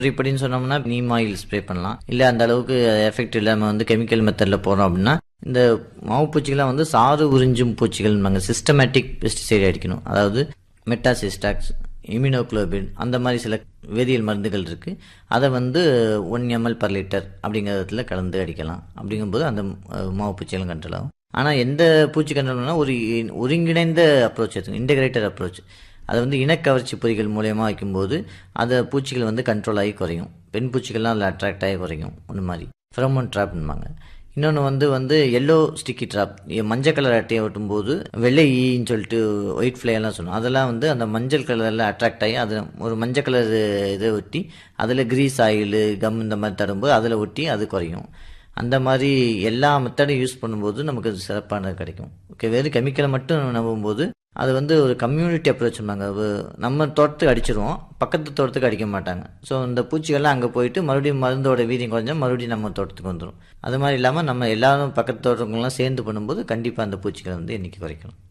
இப்படின்னு சொன்னோம்னா neem oil spray பண்ணலாம் இல்லை அந்த அளவுக்கு எஃபெக்ட் இல்லாமல் வந்து கெமிக்கல் மெத்தடில் போகிறோம் அப்படின்னா இந்த மாவு பூச்சிகள்லாம் வந்து சாறு உறிஞ்சும் பூச்சிகள் சிஸ்டமேட்டிக் பெஸ்டிசைடு அடிக்கணும் அதாவது மெட்டாசிஸ்டாக்ஸ் இம்யூனோக்ளோபின் அந்த மாதிரி சில வேதியியல் மருந்துகள் இருக்குது அதை வந்து ஒன் எம்எல் பர் லிட்டர் அப்படிங்கிறதுல கலந்து அடிக்கலாம் அப்படிங்கும்போது அந்த அஹ், மாவு பூச்சிகளும் கண்ட்ரோல் ஆகும் ஆனால் எந்த பூச்சி கண்ட்ரோல்னா ஒரு இ- ஒருங்கிணைந்த அப்ரோச் எடுத்துக்கணும் இன்டகிரேட்டட் அப்ரோச் அதை வந்து இனக்கவர்ச்சி பொறிகள் மூலயமா வைக்கும்போது அந்த பூச்சிகள் வந்து கண்ட்ரோல் ஆகி குறையும் பெண் பூச்சிகள்லாம் அதில் அட்ராக்ட் ஆகி குறையும் ஒன்று மாதிரி ஃப்ரமோன் ட்ராப்னுவாங்க இன்னொன்று வந்து வந்து எல்லோ ஸ்டிக்கி ட்ராப் மஞ்சள் கலர் அட்டையை ஒட்டும்போது வெள்ளை ஈன்னு சொல்லிட்டு ஒயிட் ஃப்ளை எல்லாம் சொன்னோம் அதெல்லாம் வந்து அந்த மஞ்சள் கலரில் அட்ராக்ட் ஆகி அதில் ஒரு மஞ்சள் கலர் இதை ஒட்டி அதில் கிரீஸ் ஆயில் கம் இந்த மாதிரி தடும்போது அதில் ஒட்டி அது குறையும் அந்த மாதிரி எல்லா மெத்தடும் யூஸ் பண்ணும்போது நமக்கு அது சிறப்பானது கிடைக்கும் ஓகே வெறும் கெமிக்கலை மட்டும் நம்பும்போது அது வந்து ஒரு கம்யூனிட்டி அப்ரோச் பண்ணாங்க நம்ம தோட்டத்துக்கு அடிச்சிருவோம் பக்கத்து தோட்டத்துக்கு அடிக்க மாட்டாங்க ஸோ இந்த பூச்சிகள்லாம் அங்கே போயிட்டு மறுபடியும் மருந்தோட வீரியம் குறைஞ்சா மறுபடியும் நம்ம தோட்டத்துக்கு வந்துடும் அது மாதிரி இல்லாமல் நம்ம எல்லாரும் பக்கத்து தோட்டங்கள்லாம் சேர்ந்து பண்ணும்போது கண்டிப்பாக அந்த பூச்சிகளை வந்து எண்ணிக்கை குறைக்கலாம்